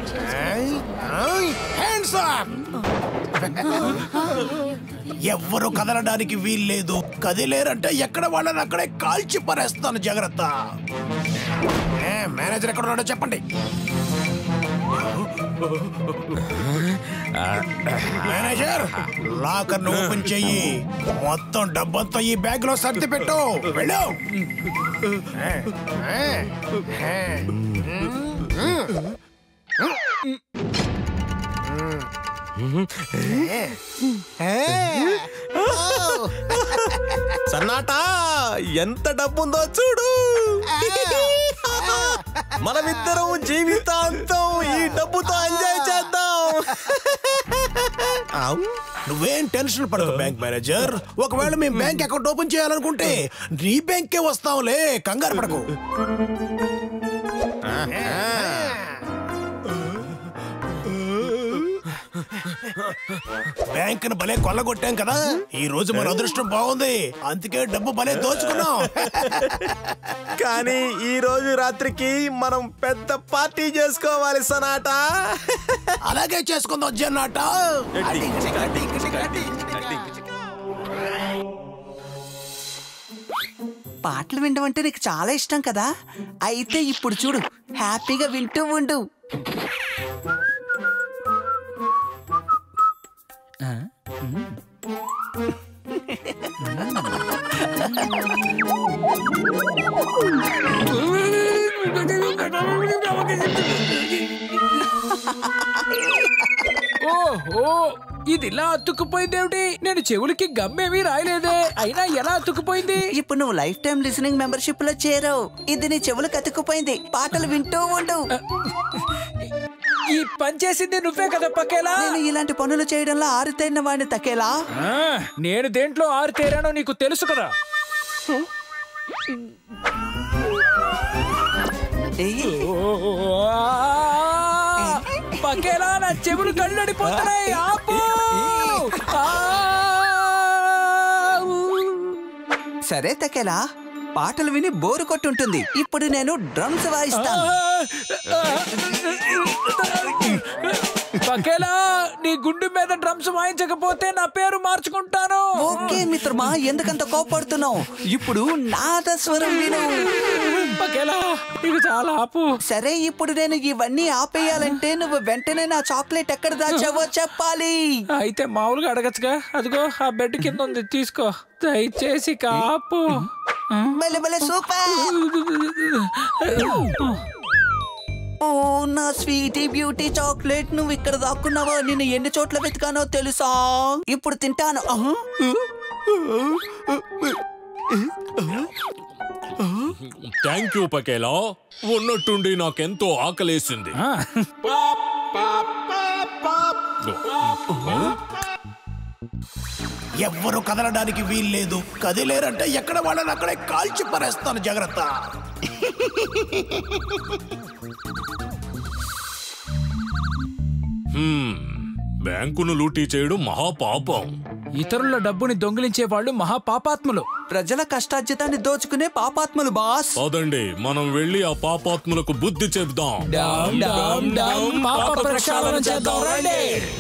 Hands ఎవ్వరు కదలడానికి వీల్లేదు కదిలేరంటే ఎక్కడ వాళ్ళని అక్కడే కాల్చి పరేస్తాను జాగ్రత్త ఏ, మేనేజర్ ఎక్కడ ఉన్నాడో చెప్పండి మేనేజర్ లాకర్ ఓపెన్ చెయ్యి మొత్తం డబ్బంతా ఈ బ్యాగ్ లో సర్ది పెట్టు వెళ్ళు ఏ, ఏ, ఏ. సన్నాట ఎంత డబ్బుందో చూడు మనమిద్దరం జీవితాంతం ఈ డబ్బుతో ఎంజాయ్ చేద్దాం ఆవ్. నువ్వేం టెన్షన్ పడకు బ్యాంక్ మేనేజర్ ఒకవేళ మేము బ్యాంక్ అకౌంట్ ఓపెన్ చేయాలనుకుంటే నీ బ్యాంకే వస్తాంలే కంగారు పడకు బ్యాంక్ ను భలే కొల్లగొట్టాం కదా ఈ రోజు మన అదృష్టం బాగుంది అందుకే డబ్బు భలే దోచుకున్నాం కానీ ఈ రోజు రాత్రికి మనం పెద్ద పార్టీ చేసుకోవాలి సనాట అలాగే చేసుకుందాం జన్నాట పాటలు వినడం అంటే నీకు చాలా ఇష్టం కదా అయితే ఇప్పుడు చూడు హ్యాపీగా వింటూ ఉండు ఓహో ఇది ఇలా అతుక్కుపోయిందేమిటి నేను చెవులకి గమ్మేమీ రాయలేదే అయినా ఎలా అతుక్కుపోయింది ఇప్పుడు నువ్వు లైఫ్ టైం లిసనింగ్ మెంబర్షిప్ లో చేరావు ఇది నీ చెవులు కతుక్కుపోయింది పాటలు వింటూ ఉండు ఈ పని చేసింది నువ్వే కదా పకేలా నేను ఇలాంటి పనులు చేయడంలో ఆరితేరిన వాడిని తకేలా ఆ, నేను దేంట్లో ఆరు తేరానో నీకు తెలుసు కదా ఏయ్, ఓ, ఆ, పకేలా నా చెవులు కళ్ళడిపోతున్నాయి ఆపు ఆ, ఊ. సరే తకేలా పాటలు విని బోరు కొట్టుంటుంది ఇప్పుడు నేను డ్రమ్స్ వాయిస్తాను పకేలా నీ గుండు మీద డ్రమ్స్ వాయించకపోతే నా పేరు మార్చుకుంటాను ఓకే మిత్రమా ఎందుకంత కోపడుతున్నావు ఇప్పుడు నాదస్వరం విను పకేలా ఇక చాలా ఆపు సరే ఇప్పుడు నేను ఇవన్నీ ఆపేయాలంటే నువ్వు వెంటనే నా చాక్లెట్ ఎక్కడ దాచావో చెప్పాలి అయితే మామూలుగా అడగచ్చుగా అదిగో ఆ బెడ్ కింద ఉంది తీసుకో దయచేసి కాపు భలే భలే సూపర్ ఓ నా స్వీటీ బ్యూటీ చాక్లెట్ నువ్వు ఇక్కడ దాక్కున్నావా నేను ఎన్ని చోట్ల వెతికానో తెలుసా ఇప్పుడు తింటాను ఆహా. థ్యాంక్ యూ పకేలా ఉన్నట్టుండి నాకెంతో ఆకలేసింది ఆ, ఎవ్వరు కదలడానికి వీల్లేదు కదిలేరంటే ఎక్కడ వాళ్ళని అక్కడే కాల్చి పరేస్తాను జాగ్రత్త హ్మ్, బ్యాంకును లూటీ చేయడం మహాపాపం ఇతరుల డబ్బుని దొంగిలించే వాళ్ళు మహాపాపాత్ములు ప్రజల కష్టార్జితాన్ని దోచుకునే పాపాత్ములు బాస్ పదండి మనం వెళ్ళి ఆ పాపాత్ములకు బుద్ధి చెబుదాం డామ్ డామ్ డామ్ పాప ప్రక్షాళన చేద్దాం రండి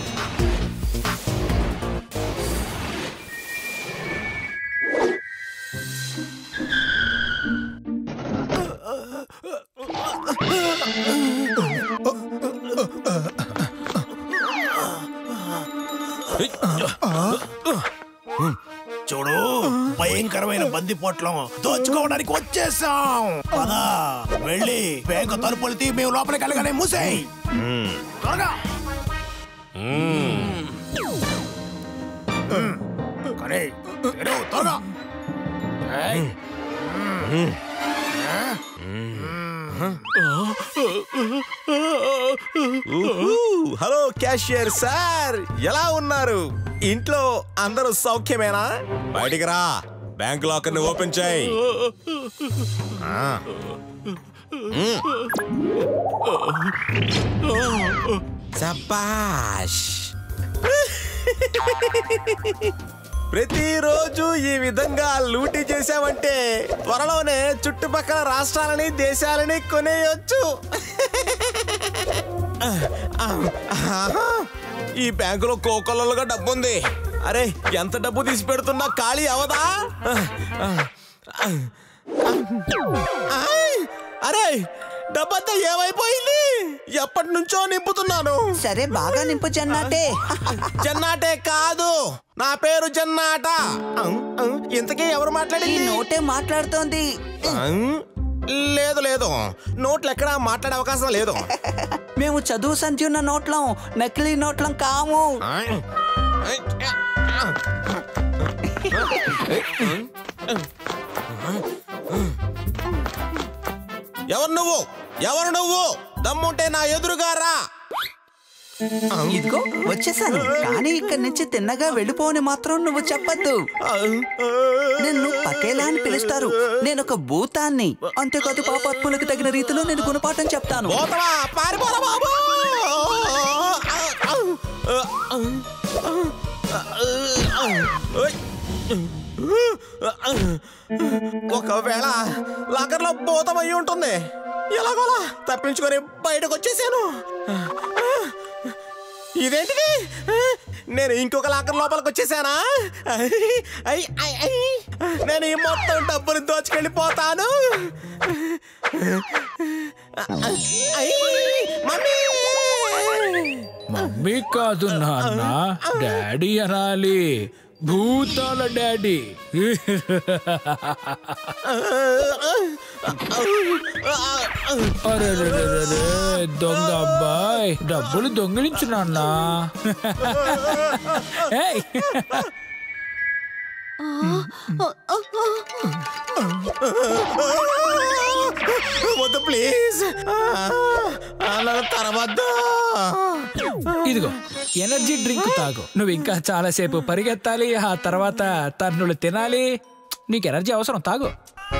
చూడు భయంకరమైన బందిపోట్లం దోచుకోవడానికి వచ్చేసాం పదా వెళ్ళి బ్యాంకు తలుపులు తీ మేము లోపలికి వెళ్ళగానే మూసేయి త్వరగా కానీ తెరు, త్వరగా ఏయ్. ఊహూ, హలో క్యాషియర్ సార్ ఎలా ఉన్నారు ఇంట్లో అందరూ సౌఖ్యమేనా బయటికి రా బ్యాంక్ లాకర్ ని ఓపెన్ చేయి ఆ. మ్మ్. శబాష్ ప్రతిరోజు ఈ విధంగా లూటీ చేశావంటే త్వరలోనే చుట్టుపక్కల రాష్ట్రాలని దేశాలని కొనేయొచ్చు ఆహా! ఈ బ్యాంకులో కోకొల్లలుగా డబ్బు ఉంది అరే ఎంత డబ్బు తీసి పెడుతున్నా ఖాళీ అవదా ఆయ్! అరే డబ్బంతా ఏమైపోయింది ఎప్పటి నుంచో నింపుతున్నాను సరే బాగా నింపు జన్నాటే జన్నాటే కాదు నా పేరు జన్నాట అం, అం, ఇంతకీ ఎవరు ఈ మాట్లాడింది నోటే మాట్లాడుతోంది అం, లేదు లేదు నోట్లు ఎక్కడా మాట్లాడే అవకాశం లేదు మేము చదువు సంధ్య ఉన్న నోట్లం నకిలీ నోట్లం కాము ఎవరు నువ్వు ఎవరు నువ్వు దమ్ముంటే నా ఎదురుగా రా ఇదిగో వచ్చేసాను కానీ ఇక్కడి నుంచి తిన్నగా వెళ్ళిపోని మాత్రం నువ్వు చెప్పద్దు నిన్ను పకేలా అని పిలుస్తారు నేను ఒక భూతాన్ని అంతేకాదు పాపాత్ములకు తగిన రీతిలో నేను గుణపాఠం చెప్తాను పోతవా పారిపోరా బాబు ఒకవేళ లాకర్లో భూతం అయి ఉంటుంది ఎలాగోలా తప్పించుకొని బయటకు వచ్చేసాను ఇదేంటిది నేను ఇంకొక లాకర్ లోపలికి వచ్చేసానా ఐ, ఐ, ఐ. నేను ఈ మొత్తం డబ్బుని దోచుకెళ్ళిపోతాను ఐ, మమ్మీ మమ్మీ కాదు నాన్న డాడీ అనాలి భూతాల డాడీ అరే రే రే రే రే, దొంగ అబ్బాయి డబ్బులు దొంగిలించు నాన్న ఏయ్, వద్దు ప్లీజ్ అలా తర్వాత ఇదిగో ఎనర్జీ డ్రింక్ తాగు నువ్వు ఇంకా చాలాసేపు పరిగెత్తాలి ఆ తర్వాత తన్నులు తినాలి నీకు ఎనర్జీ అవసరం తాగు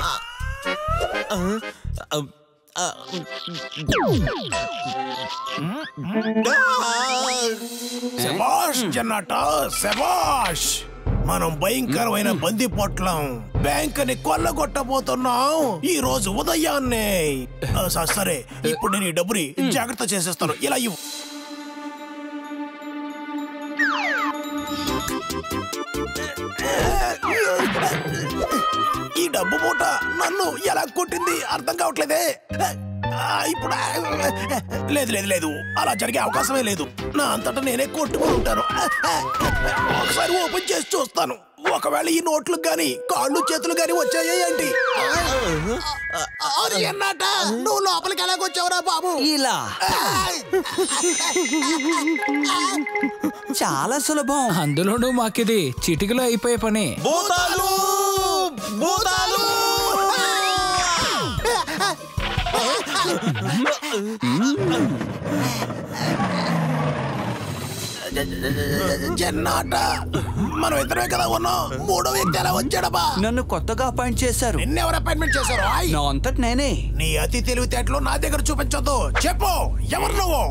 శబాష్ జన్నాట శబాష్ మనం భయంకరమైన బంది పొట్లం బ్యాంక్ ని కొల్లగొట్టబోతున్నాం ఈ రోజు ఉదయాన్నే ఆ, స- సరే ఇప్పుడు నేను ఈ డబ్బుని జాగ్రత్త చేసేస్తాను ఇలా ఇవ్వు ఈ డబ్బు మూట నన్ను ఎలా కొట్టింది అర్థం కావట్లేదే ఆ, ఇప్పుడు ఆ, లేదు లేదు లేదు అలా జరిగే అవకాశమే లేదు నా అంతటా నేనే కొట్టుకుని ఉంటాను ఒకసారి ఓపెన్ చేసి చూస్తాను ఒకవేళ ఈ నోట్లు గాని కాళ్ళు చేతులు గాని వచ్చాయి ఏంటి అది ఎన్నాట నువ్వు లోపలికి ఎలాగొచ్చావురా బాబు ఇలా చాలా సులభం అందులోనూ మాకిది చిటికలో అయిపోయే పని భూతాలు భూతాలు జన్నాట మనం ఇద్దరే కదా ఉన్నాం మూడో వ్యక్తి ఎలా వచ్చాడబ్బా నన్ను కొత్తగా అపాయింట్ చేశారు నిన్నెవరు అపాయింట్మెంట్ చేశారు ఆయ్ నా అంతటి నేనే నీ అతి తెలివితేటలు నా దగ్గర చూపించొద్దు చెప్పు ఎవరు నువ్వు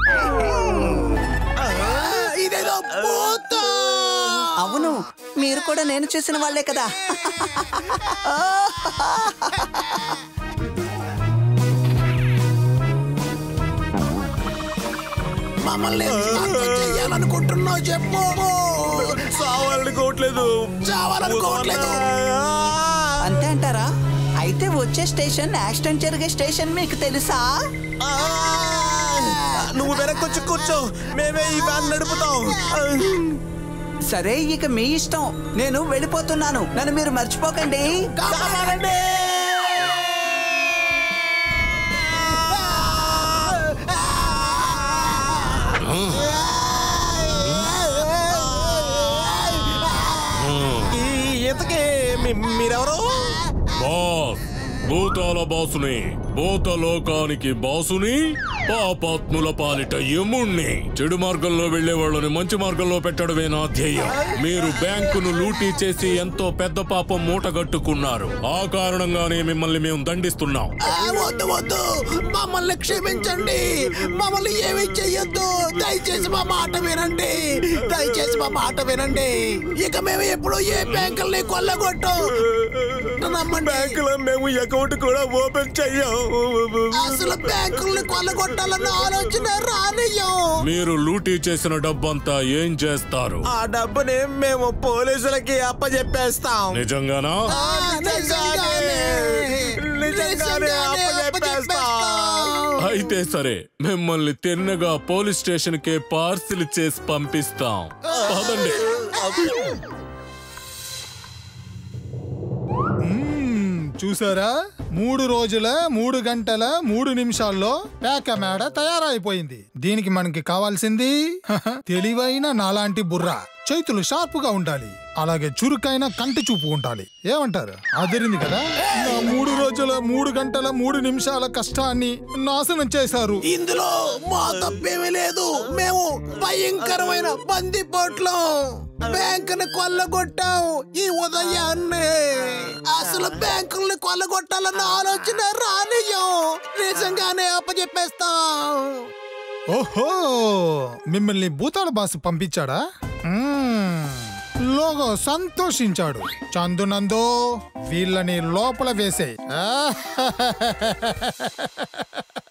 ఆ, ఇదేదో భూతం. అవును మీరు కూడా నేను చూసిన వాళ్ళే కదా మమ్మల్ని ఎందుకు అంతం చెయ్యాలనుకుంటున్నావు చెప్పు సావాలనుకోవట్లేదు చావాలనుకోవట్లేదు అంతే అంటారా అయితే వచ్చే స్టేషన్ యాక్సిడెంట్ జరిగే స్టేషన్ మీకు తెలుసా ఆ! నువ్వు వెనక్కొచ్చి కూర్చో మేమే ఈ వ్యాన్ నడుపుతాం సరే ఇక మీ ఇష్టం నేను వెళ్ళిపోతున్నాను నన్ను మీరు మర్చిపోకండి కాపాడండి! ఈ ఇంతకీ మీ- మీరెవరు బాస్ భూతాల బాసుని భూతలోకానికి బాసుని పాపాత్ముల పాలిట యముణ్ణి చెడు మార్గంలో వెళ్లే వాళ్ళని మంచి మార్గంలో పెట్టడమే నా ధ్యేయం మీరు బ్యాంకును లూటీ చేసి ఎంతో పెద్ద పాపం మూటగట్టుకున్నారు ఆ కారణంగానే మిమ్మల్ని మేము దండిస్తున్నాం ఆ, వద్దు వద్దు మమ్మల్ని క్షమించండి మమ్మల్ని ఏమీ చెయ్యొద్దు దయచేసి మా మాట వినండి దయచేసి మా మాట వినండి ఇక మేము ఎప్పుడు ఏ బ్యాంకుల్ని కొల్లగొట్టం నమ్మండి బ్యాంకులో మేము అకౌంట్ కూడా ఓపెన్ చెయ్యం అసలు బ్యాంకుల్ని కొల్లగొట్ట కొల్లగొట్టాలన్న ఆలోచన రానియం మీరు లూటీ చేసిన డబ్బంతా ఏం చేస్తారు ఆ డబ్బుని మేము పోలీసులకి అప్పచెప్పేస్తాం నిజంగానా నిజంగానే నిజంగానే అప్పచెప్పేస్తాం అయితే సరే మిమ్మల్ని తిన్నగా పోలీస్ స్టేషన్ కే పార్సిల్ చేసి పంపిస్తాం పదండి చూసారా మూడు రోజుల మూడు గంటల మూడు నిమిషాల్లో పేక మేడ తయారైపోయింది దీనికి మనకి కావాల్సింది హహ, తెలివైన నాలాంటి బుర్ర చేతులు షార్ప్ గా ఉండాలి అలాగే చురుకైన కంటి చూపు ఉండాలి ఏమంటారు అదిరింది కదా నా మూడు రోజుల మూడు గంటల మూడు నిమిషాల కష్టాన్ని నాశనం చేశారు ఇందులో మా తప్పేమీ లేదు మేము భయంకరమైన బందిపోట్లు బ్యాంకుని కొల్లగొట్టాం ఈ ఉదయాన్నే అసలు బ్యాంకుల్ని కొల్లగొట్టాలన్న ఆలోచన రానియం నిజంగానే అప్పచెప్పేస్తాం ఓహో మిమ్మల్ని భూతాళ బాసు పంపించాడా మ్మ్. లోగో సంతోషించాడు చందునందో వీళ్ళని లోపల వేసే